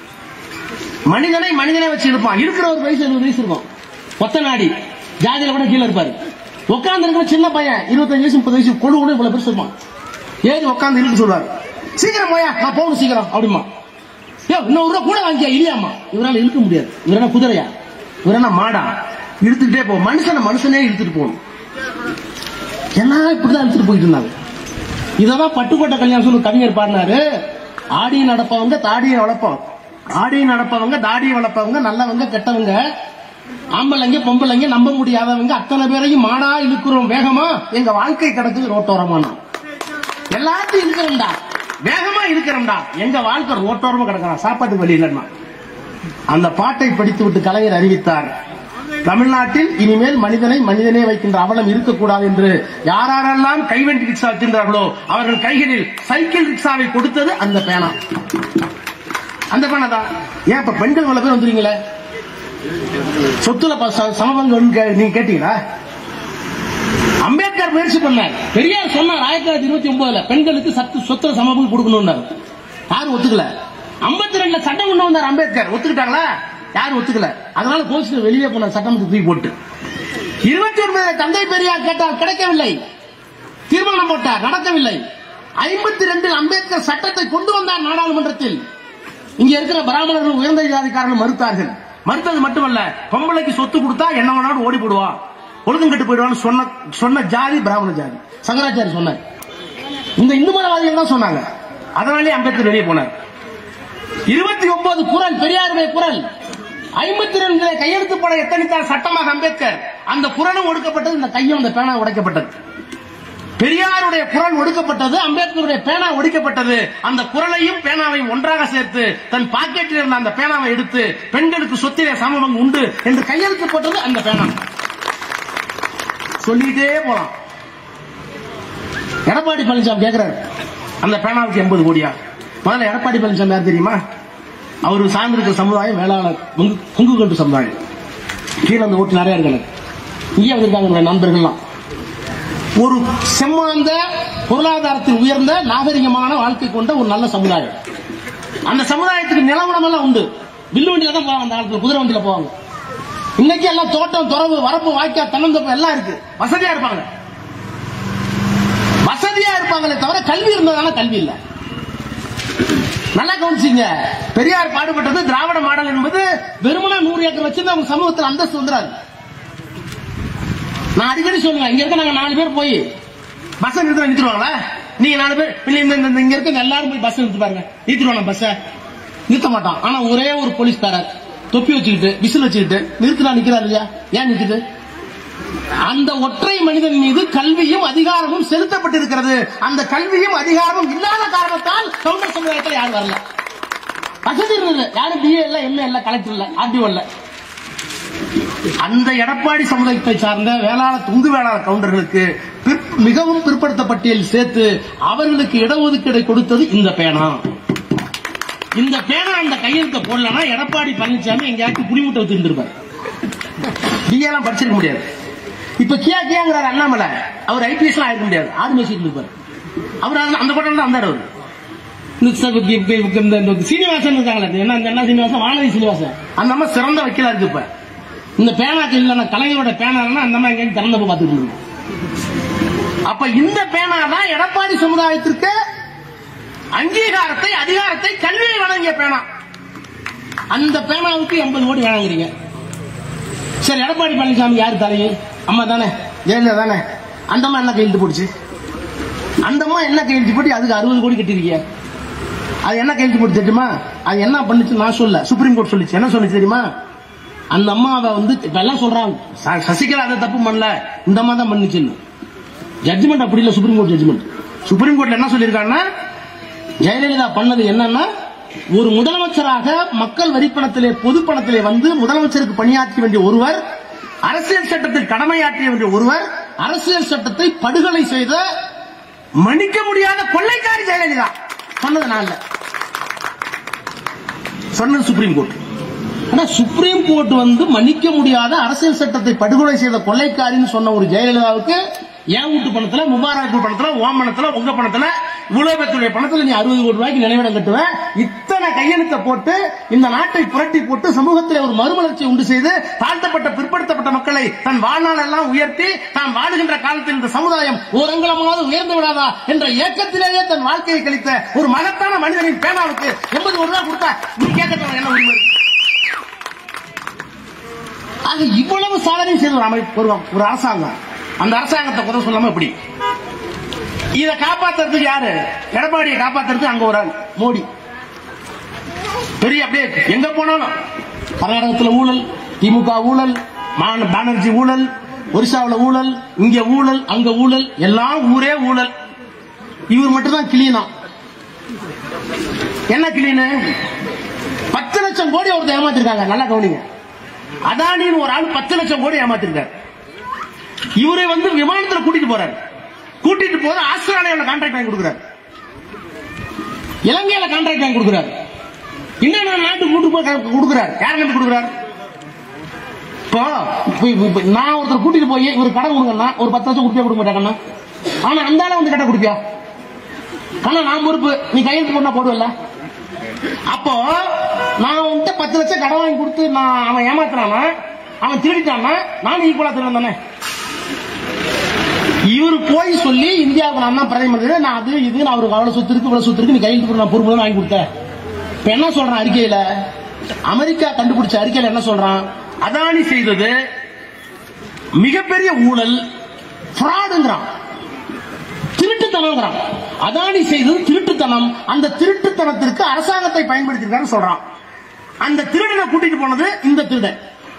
[SPEAKER 1] மனிதனை மனிதனை வச்சு இருப்பான் இருக்கிற ஒரு வயசு எழுபது வயசு இருக்கும் ஒத்த நாடி ஜாதியில கூட கீழே இருப்பாரு உட்கார்ந்து இருக்கிற சின்ன பையன் இருபத்தஞ்சு வயசு முப்பது வயசு கொழு கூட இவ்வளவு பெருசு இருப்பான் ஏறி உட்கார்ந்து இருக்கு சொல்றாரு சீக்கிரம் போயா நான் போகணும் சீக்கிரம் அப்படிமா யோ இன்னும் ஒரு ரூபா கூட வாங்கியா இல்லையாமா இவரால இழுக்க முடியாது இவர் என்ன குதிரையா இவர் என்ன மாடா இழுத்துக்கிட்டே போ மனுஷனை மனுஷனே இழுத்துட்டு போகணும் எல்லாம் இப்படிதான் இழுத்துட்டு போயிட்டு இருந்தாங்க இததான் பட்டுக்கோட்டை கல்யாணம் சொல்லி கவிஞர் பாடினாரு ஆடி நடப்பவங்க தாடியை வளர்ப்போம் ஆடி நடப்பவங்க தாடியை வளர்ப்பவங்க நல்லவங்க கெட்டவங்க ஆம்பளைங்க பொம்பளைங்க நம்ப முடியாதவங்க அத்தனை பேரையும் மாடா இழுக்கிறோம் வேகமா எங்க வாழ்க்கை கிடக்குது ரோட்டோரமானா எல்லாத்தையும் இருக்கிறோம்டா வேகமா இருக்கிறோம்டா எங்க வாழ்க்கை ரோட்டோரமா கிடக்குறான் சாப்பாட்டு வழி இல்லைன்னா அந்த பாட்டை படித்து விட்டு கலைஞர் அறிவித்தார் தமிழ்நாட்டில் இனிமேல் மனிதனை மனிதனே வைக்கின்ற அவலம் இருக்கக்கூடாது என்று யாரெல்லாம் கைவண்டி ரிக்ஷா வைக்கின்றார்களோ அவர்கள் கைகளில் சைக்கிள் ரிக்ஷாவை கொடுத்தது அந்த பேனா அந்த பேனா தான் ஏன் இப்ப பெண்கள் இவ்வளவு பேர் வந்துறீங்களே சொத்துல ப- ச- சமபங்கு வேணும்னு கே- நீங்க கேட்டீங்களா அம்பேத்கர் முயற்சி பண்ணார் பெரியார் சொன்னார் ஆயிரத்தி தொள்ளாயிரத்தி இருபத்தி ஒன்பதுல பெண்களுக்கு சத்து சொத்துல சமபங்கு கொடுக்கணும்னாரு யாரும் ஒத்துக்கல ஐம்பத்தி ரெண்டுல சட்டம் கொண்டு வந்தார் அம்பேத்கர் ஒத்துக்கிட்டாங்களா யாரும் ஒத்துக்கல அதனால கோஷ்டி வெளியே போனார் சட்டமன்ற தூக்கி போட்டு இருபத்தி ஒன்பதுல தந்தை பெரியார் கேட்டார் கிடைக்கவில்லை தீர்மானம் போட்டார் நடக்கவில்லை ஐம்பத்தி ரெண்டில் அம்பேத்கர் சட்டத்தை கொண்டு வந்தார் நாடாளுமன்றத்தில் இங்க இருக்கிற பிராமணர்கள் உயர்ந்த ஜாதிக்காரர்கள் மறுத்தார்கள் மறுத்தது மட்டுமல்ல பொம்பளைக்கு சொத்து கொடுத்தா என்ன வேணாலும் ஓடி போடுவா ஒழுங்கம் கட்டு போயிடுவான்னு சொன்ன சொன்ன ஜாதி பிராமண ஜாதி சங்கராச்சாரி சொன்னார் இந்த இந்து மதவாதிகள் தான் சொன்னாங்க அதனாலே அம்பேத்கர் வெளியே போனார் இருபத்தி ஒன்பது குரல் பெரியாருடைய குரல் ஐம்பத்தி ரெண்டு கையெழுத்து போட எத்தனைத்தார் சட்டமாக அம்பேத்கர் அந்த குரலும் ஒடுக்கப்பட்டது இந்த கையும் அந்த பேனா உடைக்கப்பட்டது பெரியாருடைய குரல் ஒடுக்கப்பட்டது அம்பேத்கருடைய பேனா ஒடிக்கப்பட்டது அந்த குரலையும் பேனாவையும் ஒன்றாக சேர்த்து தன் பாக்கெட்டில் இருந்த அந்த பேனாவை எடுத்து பெண்களுக்கு சொத்திலே சமபங்கு உண்டு என்று கையெழுத்து போட்டது அந்த பேனா சொல்லிட்டே போலாம் எடப்பாடி பழனிசாமி கேக்குறாரு அந்த பேனாவுக்கு எண்பது கோடியா முதல்ல எடப்பாடி பழனிசாமி யார் தெரியுமா அவரு சார்ந்திருக்கிற சமுதாயம் வேளாளர் கொங்கு- கொங்கு கட்டு சமுதாயம் கீழே அந்த ஓட்டு நிறைய இருக்காங்க இங்கே வந்திருக்காங்க என்னுடைய நண்பர்கள்லாம் ஒரு செம்மாந்த பொருளாதாரத்தில் உயர்ந்த நாகரிகமான வாழ்க்கை கொண்ட ஒரு நல்ல சமுதாயம் அந்த சமுதாயத்துக்கு நிலவரம் எல்லாம் உண்டு வில்லு வண்டியில தான் போவாங்க அந்த காலத்துல குதிரை வண்டியில போவாங்க இன்னைக்கு எல்லாம் தோட்டம் துறவு வரப்பு வாய்க்கா தென்னந்தோப்பு எல்லாம் இருக்கு வசதியா இருப்பாங்க வசதியா இருப்பாங்களே தவிர கல்வி இருந்ததான கல்வி இல்ல நல்லா கவனிச்சிங்க பெரியார் பாடுபட்டது திராவிட மாடல் என்பது வெறுமனா நூறு ஏக்கர் வச்சிருந்தா அவங்க சமூகத்தில் அந்தஸ்து வந்துடாது நான் அடிக்கடி சொல்லுவேன் இங்க இருக்க நாங்க நாலு பேர் போய் பஸ் நிறுத்த நிறுத்திடுவாங்களா நீங்க நாலு பேர் இல்ல இந்த இந்த- இங்க இருக்க எல்லாரும் போய் பஸ் நிறுத்தி பாருங்க நிறுத்திடுவாங்க பஸ் நிறுத்த மாட்டான் ஆனா ஒரே ஒரு போலீஸ்காரர் தொப்பி வச்சுக்கிட்டு விசில் வச்சுக்கிட்டு நிறுத்தினா நிக்கிறாரு இல்லையா ஏன் நிக்குது அந்த ஒற்றை மனிதன் மீது கல்வியும் அதிகாரமும் செலுத்தப்பட்டிருக்கிறது அந்த கல்வியும் அதிகாரமும் இல்லாத காரணத்தால் கவுண்டர் சமுதாயத்தில் யாரும் வரல வசதி இருந்தது யாரும் பிஏ இல்ல எம்ஏ இல்ல கலெக்டர் இல்ல ஆர்டிஓ இல்ல அந்த எடப்பாடி சமுதாயத்தை சார்ந்த வேளாளர் துங்கு வேளாளர் கவுண்டர்களுக்கு பிற்- மிகவும் பிற்படுத்தப்பட்டியல் சேர்த்து அவர்களுக்கு இடஒதுக்கீடை கொடுத்தது இந்த பேனா இந்த பேனா அந்த கையெழுத்த போடலன்னா எடப்பாடி பழனிசாமி எங்கேயாச்சும் குடிமுட்டை வச்சு இருந்திருப்பாரு எல்லாம் படிச்சிருக்க முடியாது இப்ப கியா கியாங்கிறாரு அண்ணாமலை அவர் ஐபிஎஸ் எல்லாம் ஆயிருக்க முடியாது ஆடு மேய்ச்சிட்டு இருப்பாரு அவர் அந்த- அந்த பட்டம் தான் வந்தாரு அவரு இந்த ச- இப்ப- இப்ப- இப்ப இந்த- இந்த சீனிவாசன் இருக்காங்களே இது என்ன இந்த என்ன சீனிவாசன் வானதி சீனிவாசன் அந்த அம்மா சிறந்த வக்கீலா இருக்கு இப்ப இந்த பேனாக்கு இல்லைன்னா கலைஞரோட பேனா இல்லைன்னா அந்த அம்மா எங்கேயும் திறந்த போய் பார்த்துட்டு இருக்கு அப்ப இந்த பேனா தான் எடப்பாடி சமுதாயத்திற்கு அங்கீகாரத்தை அதிகாரத்தை கல்வியை வழங்கிய பேனா அந்த பேனாவுக்கு எண்பது கோடி வேணாங்கிறீங்க சரி எடப்பாடி பழனிசாமி யார் தலைவி அம்மா தானே ஜெயலலிதா தானே அந்த அம்மா என்ன கையெழுத்து போடுச்சு அந்த அம்மா என்ன கையெழுத்து போட்டு அதுக்கு அறுபது கோடி கட்டிருக்கீங்க அது என்ன கையெழுத்து போட்டு தெரியுமா அது என்ன பண்ணுச்சு நான் சொல்ல சுப்ரீம் கோர்ட் சொல்லுச்சு என்ன சொல்லுச்சு தெரியுமா அந்த அம்மாவை வந்து இப்ப எல்லாம் சொல்றாங்க ச- சசிகலா அதை தப்பு பண்ணல இந்த அம்மா தான் பண்ணுச்சுன்னு ஜட்ஜ்மெண்ட் அப்படி இல்ல சுப்ரீம் கோர்ட் ஜட்ஜ்மெண்ட் சுப்ரீம் கோர்ட்ல என்ன சொல்லியிருக்காங்கன்னா ஜெயலலிதா பண்ணது என்னன்னா ஒரு முதலமைச்சராக மக்கள் வரிப்பணத்திலே பொது பணத்திலே வந்து முதலமைச்சருக்கு பணியாற்ற வேண்டிய ஒருவர் அரசியல் சட்டத்தில் கடமையாற்றிய வேண்டிய ஒருவர் அரசியல் சட்டத்தை படுகொலை செய்த மன்னிக்க முடியாத கொள்ளைக்காரி ஜெயலலிதா சொன்னது நான் இல்ல சொன்னது சுப்ரீம் கோர்ட் ஆனா சுப்ரீம் கோர்ட் வந்து மன்னிக்க முடியாத அரசியல் சட்டத்தை படுகொலை செய்த கொள்ளைக்காரின்னு சொன்ன ஒரு ஜெயலலிதாவுக்கு என் வீட்டு பணத்துல முபாரக் வீட்டு பணத்துல ஓம் பணத்துல உங்க பணத்துல இவ்வளவு பேத்துடைய பணத்துல நீ அறுபது கோடி ரூபாய்க்கு நினைவிடம் கட்டுவ இத்தனை கையெழுத்தை போட்டு இந்த நாட்டை புரட்டி போட்டு சமூகத்தில் ஒரு மறுமலர்ச்சி உண்டு செய்து தாழ்த்தப்பட்ட பிற்படுத்தப்பட்ட மக்களை தன் வாழ்நாள் எல்லாம் உயர்த்தி தான் வாழுகின்ற காலத்தில் இந்த சமுதாயம் ஓரங்கலமாவது உயர்ந்து விடாதா என்ற ஏக்கத்திலேயே தன் வாழ்க்கையை கழித்த ஒரு மகத்தான மனிதனின் பேனாவுக்கு எண்பது கோடி ரூபாய் கொடுத்தா நீ கேட்கறது என்ன உரிமை இருக்கு? ஆக இவ்வளவு சாதனை செய்த ஒரு அமைப்பு ஒரு ஒரு அரசாங்கம் அந்த அரசாங்கத்தை குறை சொல்லாம எப்படி இதை காப்பாத்துறதுக்கு யாரு எடப்பாடியை காப்பாத்துறதுக்கு அங்க ஒரு ஆள் மோடி பெரிய அப்படியே எங்க போனாலும் கர்நாடகத்துல ஊழல் திமுக ஊழல் மா- பானர்ஜி ஊழல் ஒரிசாவுல ஊழல் இங்க ஊழல் அங்க ஊழல் எல்லாம் ஊரே ஊழல் இவர் மட்டும்தான் கிளீனா என்ன கிளீனு பத்து லட்சம் கோடி ஒருத்தர் ஏமாத்திருக்காங்க நல்லா கவனிங்க அதானின்னு ஒரு ஆள் பத்து லட்சம் கோடி ஏமாத்திருக்காரு இவரை வந்து விமானத்துல கூட்டிட்டு போறாரு கூட்டிட்டு போற ஆஸ்திரேலியாவில் கான்ட்ராக்ட் வாங்கி கொடுக்குறாரு இலங்கையில கான்ட்ராக்ட் வாங்கி கொடுக்குறாரு இன்னும் நாட்டுக்கு கூட்டு போய் க- கொடுக்குறாரு யார் கண்டு கொடுக்குறாரு இப்போ இப்ப- இப்ப நான் ஒருத்தர் கூட்டிட்டு போய் இவர் கடை கொடுங்கன்னா ஒரு பத்து லட்சம் கொடுப்பியா கொடுக்க மாட்டாங்கண்ணா ஆனா அந்த ஆளை வந்து கடை கொடுப்பியா ஆனா நான் பொறுப்பு நீ கையெழுத்து போட்டா போடுவல்ல அப்போ நான் வந்துட்டு பத்து லட்சம் கடன் வாங்கி கொடுத்து நான் அவன் ஏமாத்துறானா அவன் திருடிட்டானா நானும் ஈக்குவலா திருடன் தானே இவர் போய் சொல்லி இந்தியாவுக்கு நான் தான் பிரதம மந்திரி நான் அது இது நான் அவருக்கு அவ்வளவு சொத்து இருக்கு இவ்வளவு சொத்து இருக்கு நீ கையெழுத்து போட்டு நான் பொறுப்பு வாங்கி கொடுத்தேன் இப்ப என்ன சொல்றான் அறிக்கையில அமெரிக்கா கண்டுபிடிச்ச அறிக்கையில என்ன சொல்றான் அதானி செய்தது மிகப்பெரிய ஊழல் ஃப்ராடுங்கிறான் திருட்டுத்தனம்ங்கிறான் அதானி செய்தது திருட்டுத்தனம் அந்த திருட்டுத்தனத்திற்கு அரசாங்கத்தை பயன்படுத்திருக்காரு சொல்றான் அந்த திருடனை கூட்டிட்டு போனது இந்த திருடன்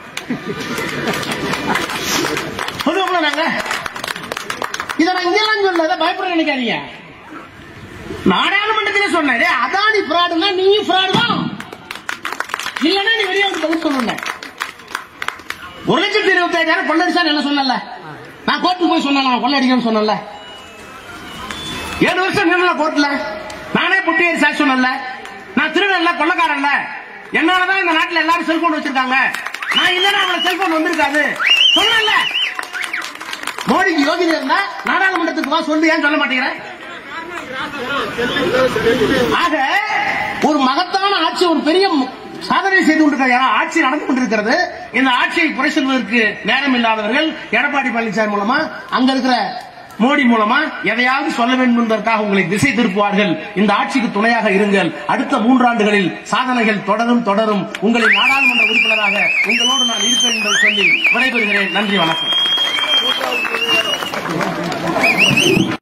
[SPEAKER 1] சொல்லுவோம்ல நாங்க இதை நான் இங்கெல்லாம் சொல்லல பயப்பட நினைக்காதீங்க நாடாளுமன்றத்திலே சொன்னேன் டேய், அதானி ஃப்ராடுனா நீயும் ஃப்ராடு தான் இல்லைன்னா நீ வெளியே வந்து பதில் சொல்லணும் ஒரு லட்சத்தி இருபத்தி ஐயாயிரம் கொள்ளடிச்சா என்ன சொன்னல நான் கோர்ட்டுக்கு போய் சொன்னேன் நான் கொள்ளடிக்கணும்னு சொன்னேன்ல ஏழு வருஷம் நின்று கோர்ட்ல நானே புட்டியேறி சாட்சி சொன்னல நான் திருடன்ல கொள்ளக்காரன்ல என்னாலதான் இந்த நாட்டுல எல்லாரும் செல்போன் வச்சிருக்காங்க நான் இல்லைன்னா அவங்களுக்கு செல்போன் வந்திருக்காது சொன்னல மோடிக்கு யோகிதை இருந்தா நாடாளுமன்றத்துக்கு வா சொல்லு ஏன் சொல்ல மாட்டேங்கிறேன் ஆக ஒரு மகத்தான ஆட்சி ஒரு பெரிய ம- சாதனை செய்து கொண்டிருக்கிற ஆட்சி நடந்து கொண்டிருக்கிறது இந்த ஆட்சியை குறை சொல்வதற்கு நேரம் இல்லாதவர்கள் எடப்பாடி பழனிசாமி மூலமா அங்க இருக்கிற மோடி மூலமா எதையாவது சொல்ல வேண்டும் என்பதற்காக உங்களை திசை திருப்புவார்கள் இந்த ஆட்சிக்கு துணையாக இருங்கள் அடுத்த மூன்றாண்டுகளில் சாதனைகள் தொடரும் தொடரும் உங்களை நாடாளுமன்ற உறுப்பினராக உங்களோடு நான் இருப்பேன் என்று சொல்லி விடைபெறுகிறேன் நன்றி வணக்கம்